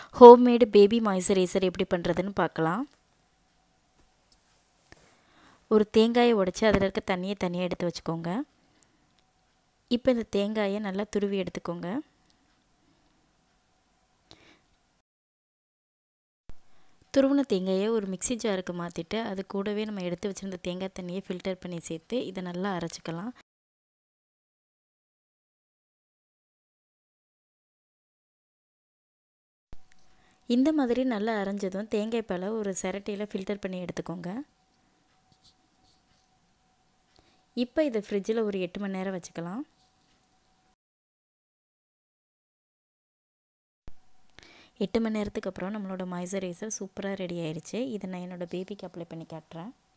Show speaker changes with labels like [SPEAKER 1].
[SPEAKER 1] homemade baby moisturiser எப்படி பண்ணுறதுன்னு பார்க்கலாம் ஒரு தேங்காயை உடச்சி அதில் இருக்க தண்ணியை தனியாக எடுத்து வச்சுக்கோங்க இப்போ இந்த தேங்காயை நல்லா துருவி எடுத்துக்கோங்க துருவின தேங்காயை ஒரு மிக்சி ஜாருக்கு மாற்றிட்டு அது கூடவே நம்ம எடுத்து வச்சுருந்த தேங்காய் தண்ணியை ஃபில்டர் பண்ணி சேர்த்து இதை நல்லா அரைச்சிக்கலாம் இந்த மாதிரி நல்லா அரைஞ்சதும் தேங்காய் பாலை ஒரு சிரட்டையில் ஃபில்டர் பண்ணி எடுத்துக்கோங்க இப்போ இதை ஃப்ரிட்ஜில் ஒரு எட்டு மணி நேரம் வச்சுக்கலாம் எட்டு மணி நேரத்துக்கு அப்புறம் நம்மளோட மாய்ஸ்சரைசர் சூப்பராக ரெடி ஆயிடுச்சு இதை நான் என்னோடய பேபிக்கு அப்ளை பண்ணி காட்டுறேன்